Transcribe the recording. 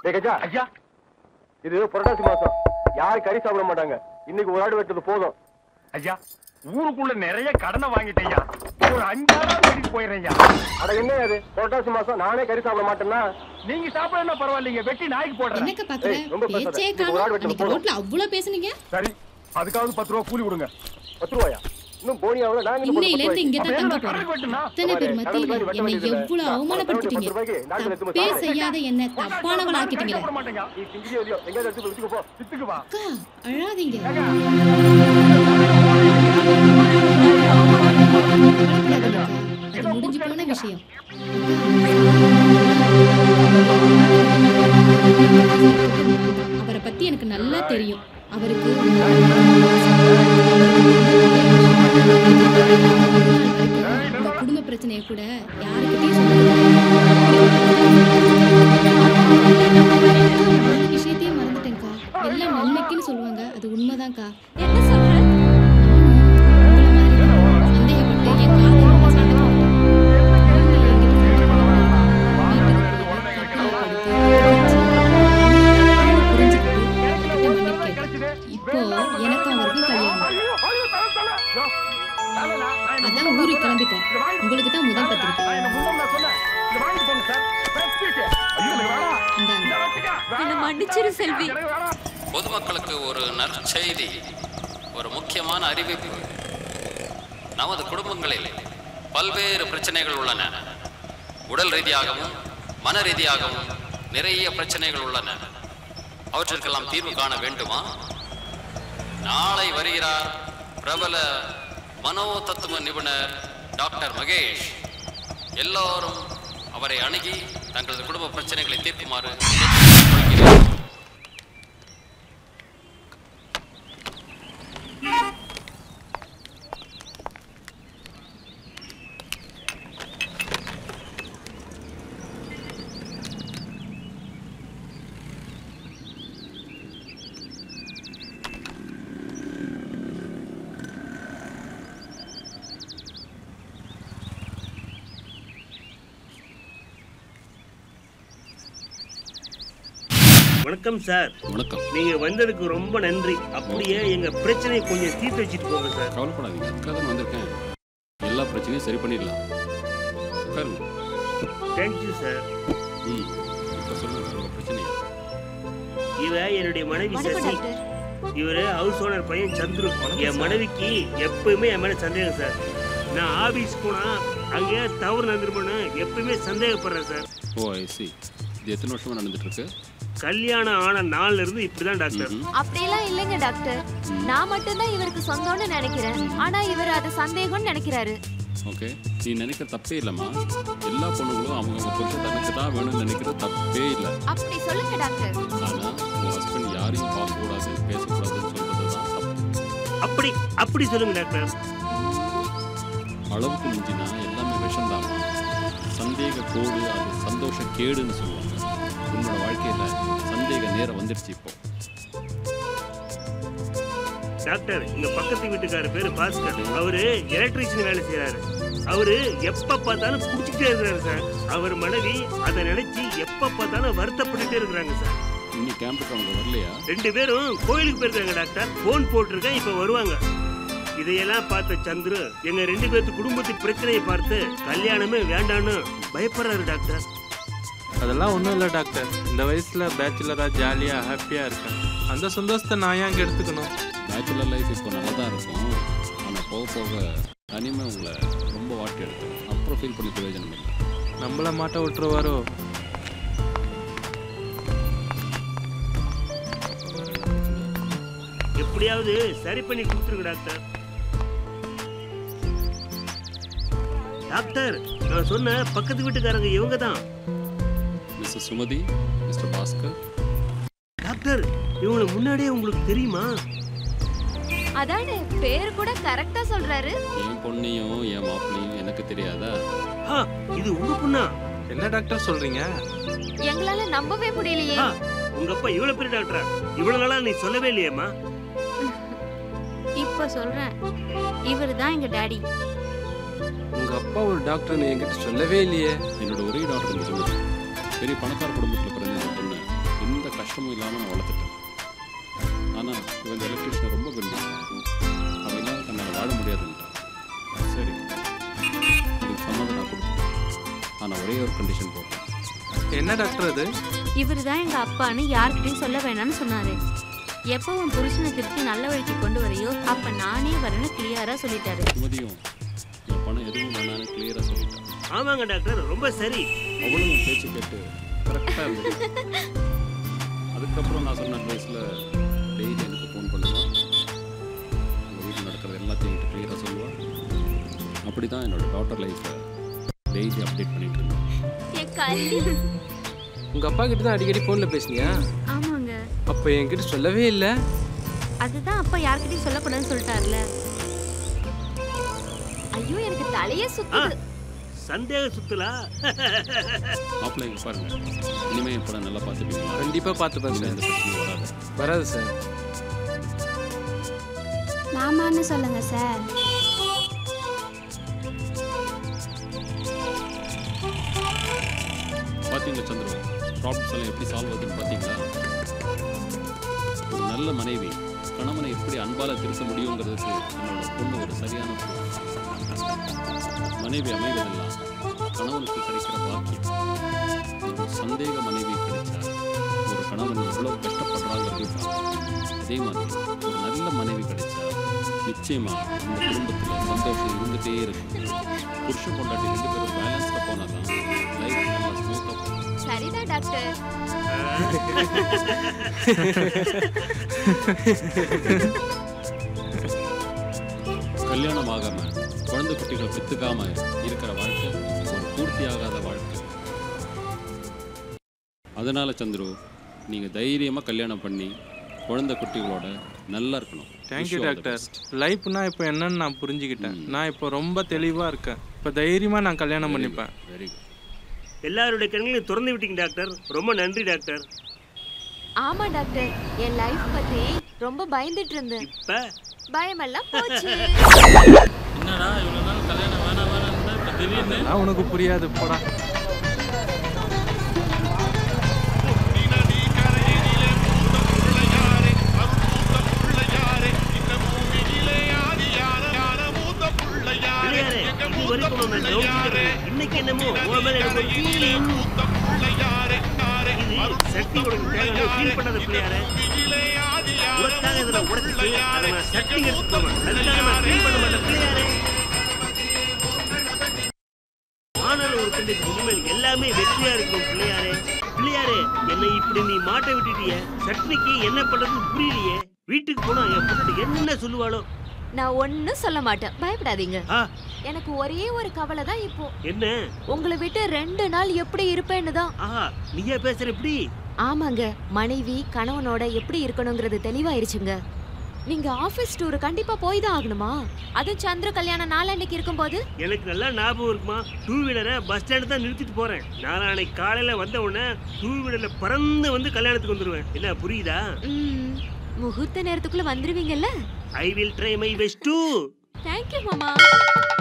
டேய் கஜா ஐயா இது புரட்டாசி மாசம் யாரும் கறி சாப்பிட மாட்டாங்க இன்னைக்கு ஒரு ஆடு வெட்டது போதும் ஐயா ஊருக்குள்ள நிறைய கடனை வாங்கிட்டேயா ஒரு அஞ்சாயிரம் வீட்டுக்கு போயிடுறேன் ஐயா அட என்ன அது புரட்டாசி மாசம் நானே கறி சாப்பிட மாட்டேன்னா நீங்க சாப்பிடணும் பரவாயில்லைங்க வெட்டி நாய்க்கு போடுறேன் என்னக்கா பாக்குற ஏய், ரொம்ப பேசாத. பேச்சே இதுக்கு ஒரு ஆள் காணும் வெட்டணும் அன்னைக்கு போதும். ரோட்ல அவ்வளவு பேசுனீங்க சரி அதுக்காவது பத்து ரூபா கூலி கொடுங்க பத்து ரூபாயா இன்னும் போனியாவில் நான் இன்னும் இன்னையில இருந்து இங்க அப்ப தான் என்ன தங்க போறேன் கடனுக்கு வெட்டுனா? அத்தனை பேர் மத்தியில என்னை எவ்வளவு அவமானப்படுத்திட்டீங்க தப்பே செய்யாத என்ன தப்பானவள் ஆக்கிட்டீங்களே போட மாட்டேங்க நீ திங்கிறியோ இல்லையோ எங்கேயாவது எடுத்து போய் வச்சுக்கோ போ சித்துக்கு வா அக்கா அழாதீங்க ஏங்க, கவலைப்படாதீங்க அக்கா. அது முடிஞ்சு போன விஷயம் அவரை பத்தி எனக்கு நல்லா தெரியும் அவருக்கு இந்த குடும்ப பிரச்சனையை கூட யாருக்கிட்டையும் சொல்ல விஷயத்தையும் மறந்துட்டேன்க்கா எல்லாம் நன்மைக்குன்னு சொல்லுவாங்க அது உண்மைதான்க்கா என்ன சொல்ற சந்தேகப்பட்டு என் காதல் மேல சண்டை போட்டேன். நீங்க என்கிட்ட சண்டை போடாதீங்க. வீட்டுக்கு போய் வச்சு, புரிஞ்சுக்கிட்டு இப்போ எனக்கும் அவருக்கும் கல்யாணம் ஐயோ, ஐயோ, தலை, தலை. யோ, தலை, நான் நான் இந்த அதான் முந்தம் ஊருக்கு நான் கிளம்பிட்டேன் இதை வாங்கி- உங்களுக்கு தான் முதல் நான் பத்திரிக்கை இந்த முந்தம் நான் சொன்னேன். இதை வாங்கிட்டு போங்க சார். Fresh piece. ஐயோ, எனக்கு வேணாம். இந்தாங்க இதை வச்சுக்க. வேணாம். என்னை மன்னிச்சிரு செல்வி எனக்கு வேணாம். பொதுமக்களுக்கு ஒரு நற்செய்தி ஒரு முக்கியமான அறிவிப்பு நமது குடும்பங்களில் பல்வேறு பிரச்சனைகள் உள்ளன உடல் ரீதியாகவும் மன ரீதியாகவும் நிறைய பிரச்சனைகள் உள்ளன அவற்றிற்கெல்லாம் தீர்வு காண வேண்டுமா நாளை வருகிறார் பிரபல மனோ தத்துவ நிபுணர் டாக்டர் மகேஷ் எல்லோரும் அவரை அணுகி தங்களது குடும்ப பிரச்சனைகளை தீர்க்குமாறு கேட்டுக்கொள்கிறேன். வணக்கம் சார் வணக்கம் நீங்க வந்ததுக்கு ரொம்ப நன்றி அப்படியே எங்க பிரச்சனையை கொஞ்சம் தீர்த்து வச்சுட்டு போங்க சார் கவலைப்படாதீங்க அதுக்காக தான் வந்திருக்கேன் எல்லா பிரச்சனையும் சரி பண்ணிடலாம் உட்காருங்க தேங்க்யூ சார் ம் இப்போ சொல்லுங்க உங்கள் பிரச்சனையா இவ என்னுடைய மனைவி வணக்கம் சசி டாக்டர் இவரு ஹவுஸ் ஓனர் பையன் சந்துரு என் மனைவிக்கு எப்பவுமே என் மேல சந்தேகம் சார் நான் ஆபீஸ் போனா அங்க தவறு நடந்துருமோன்னு எப்பவுமே சந்தேகப்படுறேன் சார் ஓ ஐ சி இது எத்தனை வருஷமா நடந்துட்டு இருக்கு கல்யாணம் ஆன நாள்ல இருந்து இப்படிதான் டாக்டர் ம்ஹும். அப்படியெல்லாம் இல்லைங்க டாக்டர் நான் மட்டும்தான் இவருக்கு சொந்தம்னு நினைக்கிறேன் ஆனா இவர் அது சந்தேகம்னு நினைக்கிறாரு ஓகே நீ நினைக்கிற தப்பே இல்லைம்மா எல்லா பொண்ணுங்களும் அவங்க அவங்க புருஷன் தனக்கு தான் வேணும்னு நினைக்கிற தப்பே இல்லை அப்படி சொல்லுங்க டாக்டர் ஆனால் உங்கள் ஹஸ்பண்ட் யாரையும் பார்க்கக்கூடாது பேசக்கூடாதுன்னு சொல்கிறது தான் தப்பு அப்படி அப்படி சொல்லுங்க டாக்டர் அளவுக்கு மிஞ்சினா எல்லாமே விஷம்தான் சந்தேக கோடு அது சந்தோஷ கேடுன்னு சொல்லுவாங்க உன்னோட வாழ்க்கையில் சந்தேக நேரம் வந்துடுச்சு இப்போ டாக்டர் இங்க பக்கத்து வீட்டுக்கார பேரு பாஸ்கர் அவரு எலக்ட்ரீஷியன் வேலை செய்யறாரு அவரு எப்ப பார்த்தாலும் குடிச்சிட்டே இருக்கிறாரு சார் அவர் மனைவி அதை நினைச்சு எப்ப பார்த்தாலும் வருத்தப்பட்டுட்டே இருக்கிறாங்க சார் இன்னி கேம்புக்கு அவங்க வரலையா ரெண்டு பேரும் கோயிலுக்கு போயிருக்காங்க டாக்டர் போன் போட்டிருக்கேன் இப்ப வருவாங்க இதையெல்லாம் பார்த்த சந்துரு எங்க ரெண்டு பேர்த்து குடும்பத்து பிரச்சனையை பார்த்து கல்யாணமே வேண்டான்னு பயப்படுறாரு டாக்டர் அதெல்லாம் ஒன்றும் இல்லை டாக்டர் இந்த வயசில் பேச்சுலராக ஜாலியாக ஹாப்பியாக இருக்கேன் அந்த சந்தோஷத்தை நான் ஏன் அங்கே எடுத்துக்கணும் பேச்சுலர் லைஃப் இப்போ நல்லா தான் இருக்கும் ஆனால் போக போக தனிமை உங்களை ரொம்ப வாட்டி எடுக்கும் அப்புறம் ஃபீல் பண்ணி பிரயோஜனம் இல்லை நம்மள மாட்ட விட்டுருவாரோ எப்படியாவது சரி பண்ணி கொடுத்துருங்க டாக்டர் டாக்டர் நான் சொன்ன பக்கத்து வீட்டுக்காரங்க இவங்க தான் Mrs Sumathi Mr Bhaskar doctor இவங்களை முன்னாடியே உங்களுக்கு தெரியுமா அதானே பேர் கூட கரெக்டா சொல்றாரு என் பொண்ணையும் என் மாப்பிள்ளையும் எனக்கு தெரியாதா ஆ இது உங்க பொண்ணா என்ன டாக்டர் சொல்கிறீங்க எங்களால நம்பவே முடியலையே ஆ, உங்க அப்பா இவ்வளவு பெரிய டாக்டரா இவ்வளவு நாளா நீ சொல்லவே இல்லையேம்மா இப்ப சொல்றேன் இவர் தான் எங்க டாடி உங்க அப்பா ஒரு டாக்டர்னு என்கிட்ட சொல்லவே இல்லையே என்னோட ஒரே டாக்டர் இந்த சுமதி பெரிய பணக்கார குடும்பத்தில் பிறந்த இந்த பொண்ணு கஷ்டமும் இல்லாமல் நான் வளர்த்துட்டேன் ஆனால் இவன் இந்த எலக்ட்ரிஷியனை ரொம்ப விரும்புகிறான் அவன் இல்லாத தன்னால் வாழ முடியாதுன்ட்டான் சரி இதுக்கு சம்மதம் நான் கொடுத்தேன் ஆனால் ஒரே ஒரு கண்டிஷன் போட்டேன் என்ன டாக்டர் அது இவர் தான் எங்க அப்பான்னு யார்கிட்டயும் சொல்ல வேணாம்னு சொன்னாரு எப்போ உன் புருஷனை திருப்பி நல்ல வழிக்கு கொண்டு வரையோ அப்ப நானே வரேன்னு கிளியரா சொல்லிட்டாரு சுமதியும் என் பணம் எதுவும் வேணான்னு கிளியராக சொல்லிட்டான் ஆமாங்க டாக்டர் ரொம்ப சரி அவளும் என் பேச்சு கேட்டு கரெக்டாக இருந்தது அதுக்கப்புறம் நான் சொன்ன அட்வைஸில் டெய்லி எனக்கு ஃபோன் பண்ணுவான் உங்கள் வீட்டில் நடக்கிறது எல்லாத்தையும் என்கிட்ட கிளியராக சொல்லுவாள் அப்படி தான் என்னோட டாட்டர் லைஃப்பை டெய்லி அப்டேட் பண்ணிட்டு இருந்தேன் என் கல்வி உங்க அப்பா கிட்ட தான் அடிக்கடி போன்ல பேசுனியா ஆமாங்க அப்ப என்கிட்ட சொல்லவே இல்ல அதுதான் அப்பா யார்கிட்டயும் சொல்லக்கூடாதுன்னு சொல்லிட்டார்ல ஐயோ எனக்கு தலையே சுத்துது சந்தேக சுத்துலா மாப்பிள்ளை இங்கே பாருங்க இனிமேல் என் படம் நல்லா பார்த்துப்பீங்களா கண்டிப்பா பார்த்துப்பேன் இனிமே சார் எந்த பிரச்சனையும் வராது வராது சார் மாமான்னு சொல்லுங்க சார் பார்த்தீங்களா சந்திரு ப்ராப்ளம்ஸ் எல்லாம் எப்படி சால்வ் ஆகுதுன்னு பார்த்தீங்களா ஒரு நல்ல மனைவி கணவனை எப்படி அன்பால திருத்த முடியுங்கிறதுக்கு என்னோட பொண்ணு ஒரு சரியான proof. மனைவி அமைவதெல்லாம் கணவனுக்கு கிடைக்கிற பாக்கியம் ஒரு சந்தேக மனைவி கிடைச்சா ஒரு கணவன் எவ்வளவு கஷ்டப்படுறாங்கிறது அதே மாதிரி ஒரு நல்ல மனைவி கிடைச்சா நிச்சயமா இந்த குடும்பத்துல சந்தோஷம் இருந்துட்டே இருக்கும் புருஷ பொண்டாட்டி ரெண்டு பேரும் பேலன்ஸ்ல போனாதான் லைஃப் நல்லா ஸ்மூத்தா போகும் சரிதான் டாக்டர் கல்யாணம் ஆகாம குழந்தை குட்டிகளை பெத்துக்காம இருக்கிற வாழ்க்கை ஒரு பூர்த்தியாகாத வாழ்க்கை அதனால சந்துரு நீங்க தைரியமா கல்யாணம் பண்ணி குழந்தை குட்டிகளோட நல்லா இருக்கணும் தேங்க்யூ டாக்டர் லைஃப்னா இப்போ என்னன்னு நான் புரிஞ்சுக்கிட்டேன் நான் இப்போ ரொம்ப தெளிவாக இருக்கேன் இப்போ தைரியமாக நான் கல்யாணம் பண்ணிப்பேன் வெரி குட் எல்லாருடைய கண்களையும் திறந்து விட்டீங்க டாக்டர் ரொம்ப நன்றி டாக்டர் ஆமா டாக்டர் என் லைஃப் பத்தி ரொம்ப பயந்துட்டு இருந்தேன் இப்ப பயமெல்லாம் போச்சு என்னடா இவ்வளோ நாள் கல்யாணம் வேணாம் வேணாம் இப்போ திடீர்னு அதெல்லாம் உனக்கு புரியாது போடா பிள்ளையாரே இது வரைக்கும் நான் யோசிக்கிறேன் இன்னைக்கு என்னமோ உன் மேல எனக்கு ஒரு feeling. இது சக்தி உனக்கு தேவையான ஃபீல் பண்ணாத பிள்ளையாரே உனக்காக இதை நான் உடைச்சிட்டு அதை நான் சக்தி எடுத்துட்டு போவேன் அதுக்காக நான் ஃபீல் பண்ண மாட்டேன் பிள்ளையாரே ஆனால் ஒரு கண்டிப்பு இனிமேல் எல்லாமே வெற்றியா இருக்கும் பிள்ளையாரே பிள்ளையாரே என்னை இப்படி நீ மாட்ட விட்டுட்டியே சட்னிக்கு என்ன பண்றதுன்னு புரியலையே வீட்டுக்கு போனா என் பொண்ணு என்ன சொல்லுவாளோ நான் ஒன்னும் சொல்ல மாட்டேன் பயப்படாதீங்க ஆ எனக்கு ஒரே ஒரு கவலை தான் இப்போ என்ன உங்களை விட்டு ரெண்டு நாள் எப்படி இருப்பேன்னு தான் ஆஹா நீயா பேசுற எப்படி ஆமாங்க மனைவி கணவனோட எப்படி இருக்கணுங்கிறது தெளிவாயிருச்சுங்க நீங்க ஆபீஸ் டூர் கண்டிப்பா போய் தான் ஆகணுமா அதுவும் சந்திர கல்யாணம் நாளன்னைக்கு இருக்கும்போது எனக்கு நல்லா ஞாபகம் இருக்குமா டூ வீலரை பஸ் ஸ்டாண்டு தான் நிறுத்திட்டு போறேன் நாளைக்கு காலையில வந்த உடனே டூ வீலர்ல பறந்து வந்து கல்யாணத்துக்கு வந்துருவேன் என்ன புரியுதா ம், முகூர்த்த நேரத்துக்குள்ள வந்துருவீங்கல்ல I will try my best to thank you மாமா